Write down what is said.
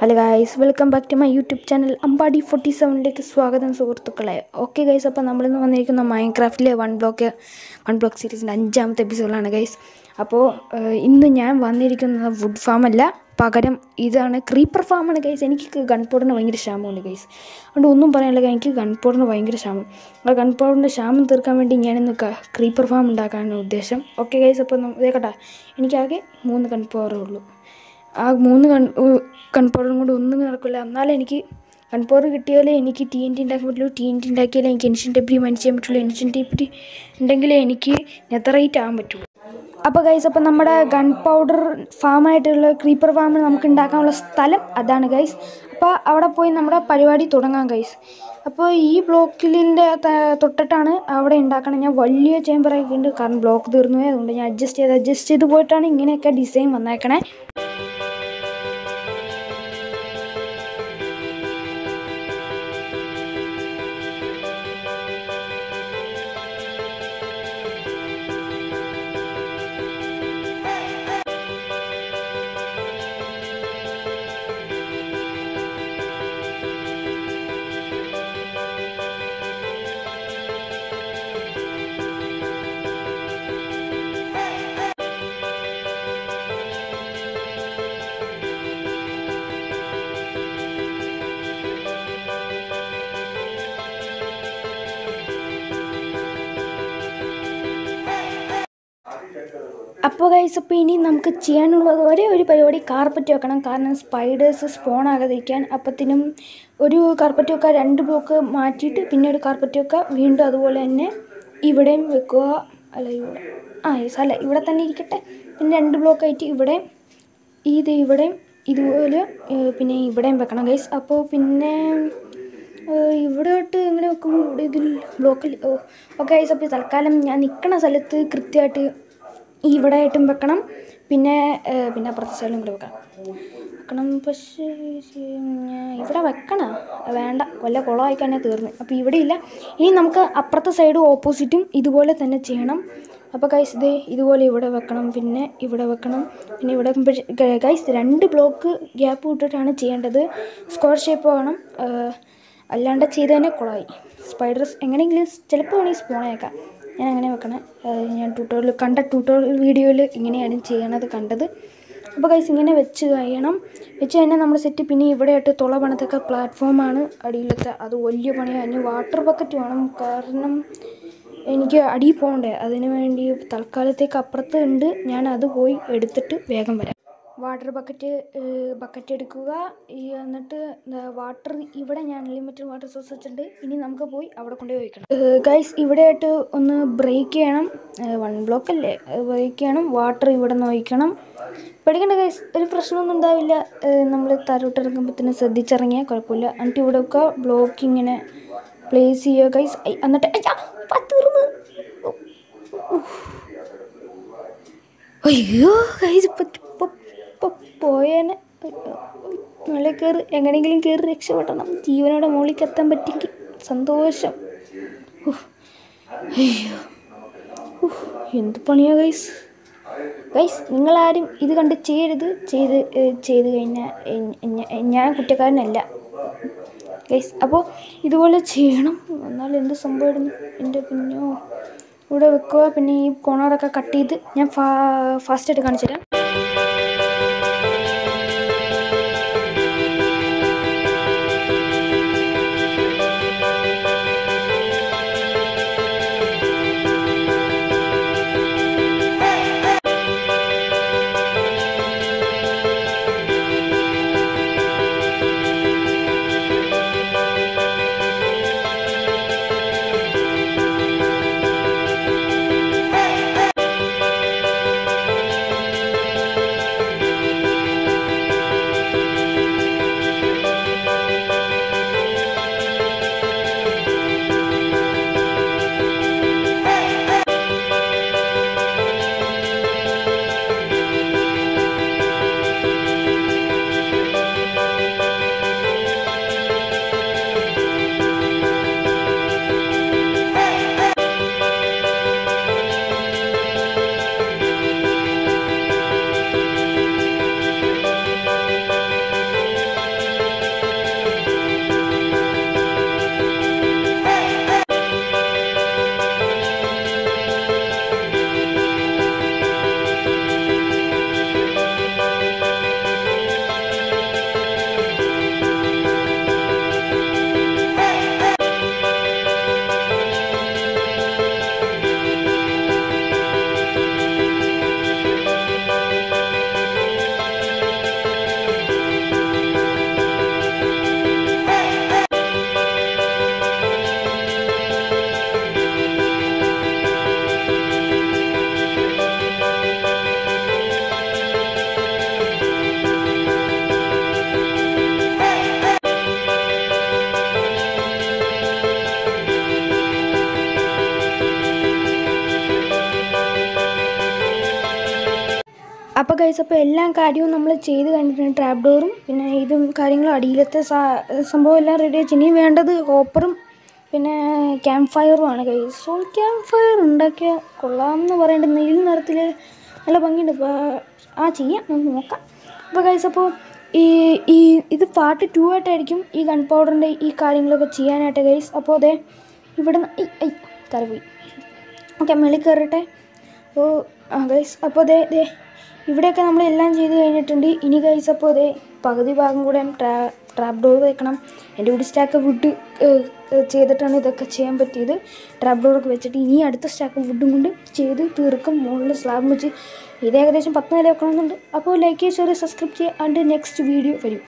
Hello guys welcome back to my YouTube channel Ambadi forty സെവനിലേക്ക് സ്വാഗതം സുഹൃത്തുക്കളെ ഓക്കെ ഗൈസ് അപ്പോൾ നമ്മളിന്ന് വന്നിരിക്കുന്ന മൈൻക്രാഫ്റ്റിലെ വൺ ബ്ലോക്ക് വൺ ബ്ലോക്ക് സീരീസിൻ്റെ അഞ്ചാമത്തെ എപ്പിസോഡാണ് ഗൈസ് അപ്പോൾ ഏഹ്, ഇന്ന് ഞാൻ വന്നിരിക്കുന്നത് വുഡ് ഫാം അല്ല പകരം ഇതാണ് ക്രീപ്പർ ഫാമാണ് ഗൈസ് എനിക്ക് ഗൺ പൗഡറിന് ഭയങ്കര ക്ഷാമമുണ്ട് ഗൈസ് അതുകൊണ്ട് ഒന്നും പറയാനില്ല എനിക്ക് ഗൺ പൗഡറിന് ഭയങ്കര ക്ഷാമം ആ ഗൺ പൗഡറിൻ്റെ ക്ഷാമം തീർക്കാൻ വേണ്ടി ഞാനിന്ന് ക്രീപ്പർ ഫാം ഉണ്ടാക്കാനാണ് ഉദ്ദേശം ഓക്കെ ഗൈസ് അപ്പോൾ ഇതേക്കട്ടെ എനിക്കാകെ മൂന്ന് ഗൺ പൗഡറേ ഉള്ളൂ ആ മൂന്ന് കൺ കൺപൗഡറും കൊണ്ട് ഒന്നും നടക്കില്ല എന്നാലും എനിക്ക് കൺപൗഡർ കിട്ടിയാലേ എനിക്ക് ടി എൻ ടി ഉണ്ടാക്കാൻ പറ്റുള്ളൂ ടി എൻ ടി ഉണ്ടാക്കിയാലേ എനിക്ക് എൻഷ്യൻ ഡെബ്രി മൈൻ ചെയ്യാൻ പറ്റുള്ളൂ എൻഷ്യൻ ഡെബ്രി ഉണ്ടെങ്കിലേ എനിക്ക് നെതറൈറ്റ് ആകാൻ പറ്റുള്ളൂ അപ്പോൾ ഗൈസ് അപ്പോൾ നമ്മുടെ ഗൺ പൗഡർ ഫാമായിട്ടുള്ള ക്രീപ്പർ ഫാം നമുക്ക് ഉണ്ടാക്കാനുള്ള സ്ഥലം അതാണ് ഗൈസ് അപ്പോൾ അവിടെ പോയി നമ്മുടെ പരിപാടി തുടങ്ങാം ഗൈസ് അപ്പോൾ ഈ ബ്ലോക്കിലിൻ്റെ തൊട്ടിട്ടാണ് അവിടെ ഉണ്ടാക്കണം ഞാൻ വലിയ ചേമ്പറൊക്കെ ഉണ്ട് കാരണം ബ്ലോക്ക് തീർന്നു പോയി അതുകൊണ്ട് ഞാൻ അഡ്ജസ്റ്റ് ചെയ്ത് അഡ്ജസ്റ്റ് ചെയ്ത് പോയിട്ടാണ് ഇങ്ങനെയൊക്കെ ഡിസൈൻ വന്നേക്കണേ അപ്പോൾ ഗൈസ് അപ്പോൾ ഇനി നമുക്ക് ചെയ്യാനുള്ളത് ഒരേ ഒരു പരിപാടി കാർപ്പറ്റ് വെക്കണം കാരണം സ്പൈഡേഴ്സ് സ്പോൺ ആകാതിരിക്കാൻ അപ്പത്തിനും ഒരു കാർപ്പറ്റ് വെക്കുക രണ്ട് ബ്ലോക്ക് മാറ്റിയിട്ട് പിന്നെ ഒരു കാർപ്പറ്റ് വെക്കുക വീണ്ടും അതുപോലെ തന്നെ ഇവിടെയും വെക്കുക അല്ല ഇവിടെ ആ യെസ് അല്ല ഇവിടെ തന്നെ ഇരിക്കട്ടെ പിന്നെ രണ്ട് ബ്ലോക്ക് ആയിട്ട് ഇവിടെ ഇത് ഇവിടെയും ഇതുപോലെ ഏഹ്, പിന്നെ ഇവിടെയും വെക്കണം ഗൈസ് അപ്പോൾ പിന്നെ ഏഹ്, ഇവിടെ തൊട്ട് എങ്ങനെ വെക്കും ഇവിടെ ഇതിൽ ബ്ലോക്കിൽ ഓ ഓക്കെ ഗൈസ് അപ്പോൾ തൽക്കാലം ഞാൻ നിൽക്കുന്ന സ്ഥലത്ത് കൃത്യമായിട്ട് ഇവിടെ ആയിട്ടും വെക്കണം പിന്നെ ഏഹ്, പിന്നെ അപ്പുറത്തെ സൈഡിലും കൂടെ വെക്കണം വെക്കണം പക്ഷേ ഞാൻ ഇവിടെ വെക്കണ വേണ്ട വല്ല കുളമായി കഴിഞ്ഞാൽ തീർന്ന് അപ്പോൾ ഇവിടെ ഇല്ല ഇനി നമുക്ക് അപ്പുറത്തെ സൈഡും ഓപ്പോസിറ്റും ഇതുപോലെ തന്നെ ചെയ്യണം അപ്പോൾ ഗൈസ് ഇതേ ഇതുപോലെ ഇവിടെ വെക്കണം പിന്നെ ഇവിടെ വെക്കണം പിന്നെ ഇവിടെ ഗൈസ് രണ്ട് ബ്ലോക്ക് ഗ്യാപ്പ് വിട്ടിട്ടാണ് ചെയ്യേണ്ടത് സ്ക്വയർ ഷേപ്പ് വേണം ഏഹ്, അല്ലാണ്ട് ചെയ്ത് തന്നെ കുളമായി സ്പൈഡർസ് എങ്ങനെയെങ്കിലും ചിലപ്പോൾ വേണമെങ്കിൽ സ്പോണേക്കാം ഞാൻ അങ്ങനെ വെക്കണേ ഏഹ് ഞാൻ ട്യൂട്ടോറിയൽ കണ്ട ട്യൂട്ടോറിയൽ വീഡിയോയിൽ ഇങ്ങനെയാണ് ചെയ്യണത് കണ്ടത് അപ്പോൾ കൈസ് ഇങ്ങനെ വെച്ച് കഴിയണം വെച്ച് കഴിഞ്ഞാൽ നമ്മൾ സെറ്റ് പിന്നെ ഇവിടെയായിട്ട് തുള പണിതൊക്കെ പ്ലാറ്റ്ഫോമാണ് അടിയിലത്തെ അത് വലിയ പണിയാണ് ഇനി വാട്ടർ ബക്കറ്റ് വേണം കാരണം എനിക്ക് അടിയിൽ പോകണ്ടേ അതിന് വേണ്ടി തൽക്കാലത്തേക്ക് അപ്പുറത്ത് ഉണ്ട് ഞാൻ അത് പോയി എടുത്തിട്ട് വേഗം വരാം വാട്ടർ ബക്കറ്റ് ബക്കറ്റ് എടുക്കുക ഈ എന്നിട്ട് വാട്ടർ ഇവിടെ ഞാൻ അൺലിമിറ്റഡ് വാട്ടർ സോഴ്സ് വെച്ചിട്ടുണ്ട് ഇനി നമുക്ക് പോയി അവിടെ കൊണ്ടുപോയി വയ്ക്കണം ഗൈസ് ഇവിടെയായിട്ട് ഒന്ന് ബ്രേക്ക് ചെയ്യണം വൺ ബ്ലോക്ക് അല്ലേ ബ്രേക്ക് ചെയ്യണം വാട്ടർ ഇവിടെ നിന്ന് ഒഴിക്കണം പേടിക്കേണ്ട ഗൈസ് ഒരു പ്രശ്നമൊന്നും ഉണ്ടാവില്ല നമ്മൾ തരോട്ടിറങ്ങുമ്പോഴത്തേനും ശ്രദ്ധിച്ചിറങ്ങിയാൽ കുഴപ്പമില്ല എന്നിട്ട് ഇവിടെ ഒക്കെ ബ്ലോക്ക് ഇങ്ങനെ പ്ലേസ് ചെയ്യുക ഗൈസ് എന്നിട്ട് അയ്യാ, ഇപ്പൊ തീർന്ന് ഉഫ്. അയ്യോ ഗൈസ് ഇപ്പൊ ഇപ്പൊ ഇപ്പൊ പോയേനെ നല്ല കയറി എങ്ങനെയെങ്കിലും കയറി രക്ഷപ്പെടണം ജീവനോടെ മുകളിലേക്ക് എത്താൻ പറ്റിയെങ്കിൽ സന്തോഷം ഉഫ്. അയ്യോ ഉഫ്. എന്ത് പണിയാ ഗൈസ് ഗൈസ് നിങ്ങളാരും ഇത് കണ്ട് ചെയ്യരുത് ചെയ്ത് ഏഹ്, ചെയ്ത് കഴിഞ്ഞാൽ ഞാൻ കുറ്റക്കാരനല്ല ഗൈസ് അപ്പോൾ ഇതുപോലെ ചെയ്യണം എന്നാൽ എന്ത് സംഭവമായിരുന്നു എൻ്റെ പിന്നോ ഇവിടെ വെക്കുക പിന്നെ ഈ കോണറൊക്കെ കട്ട് ചെയ്ത് ഞാൻ ഫാ ഫാസ്റ്റായിട്ട് കാണിച്ചു തരാം ഗൈസ് അപ്പോൾ എല്ലാ കാര്യവും നമ്മൾ ചെയ്ത് കഴിഞ്ഞിട്ടുണ്ട് ട്രാപ്പ് ഡോറും പിന്നെ ഇതും കാര്യങ്ങളും അടിയിലത്തെ സാ- സംഭവം എല്ലാം റെഡി ആക്കി ഇനി വേണ്ടത് ഹോപ്പറും പിന്നെ ക്യാമ്പ് ഫയറും ആണ് ഗൈസ് സോ ക്യാമ്പ് ഫയർ ഉണ്ടാക്കിയ കൊള്ളാമെന്ന് പറയേണ്ടത് നീല നിറത്തിൽ നല്ല ഭംഗിയുണ്ട് അപ്പോൾ ആ ചെയ്യാം നമുക്ക് നോക്കാം അപ്പോൾ ഗൈസ് അപ്പോൾ ഈ ഈ ഇത് പാർട്ട് ടു ആയിട്ടായിരിക്കും ഈ ഗൺ പൗഡറിൻ്റെ ഈ കാര്യങ്ങളൊക്കെ ചെയ്യാനായിട്ട് ഗൈസ് അപ്പോൾ അതെ ഇവിടെ ഐ തല പോയി ഓക്കെ മേളിൽ കയറട്ടെ അപ്പോൾ ആ ഗൈസ് അപ്പോൾ അതെ ദേ ഇവിടെയൊക്കെ നമ്മൾ എല്ലാം ചെയ്ത് കഴിഞ്ഞിട്ടുണ്ട് ഇനി ഗൈസ് അപ്പോൾ അതെ പകുതി ഭാഗം കൂടെ ട്രാ ട്രാപ്പ് ഡോർ വെക്കണം എൻ്റെ ഒരു സ്റ്റാക്ക് വുഡ് ചെയ്തിട്ടാണ് ഇതൊക്കെ ചെയ്യാൻ പറ്റിയത് ട്രാപ്പ് ഡോറൊക്കെ വെച്ചിട്ട് ഇനി അടുത്ത സ്റ്റാക്ക് വുഡും കൊണ്ട് ചെയ്ത് തീർക്കും മുകളിൽ സ്ലാബ് വെച്ച് ഇത് ഏകദേശം പത്ത് നില വെക്കണമെന്നുണ്ട് അപ്പോൾ ലൈക്ക് ചെയ്യുക സബ്സ്ക്രൈബ് ചെയ്യുക ആൻഡ് നെക്സ്റ്റ് വീഡിയോ വരും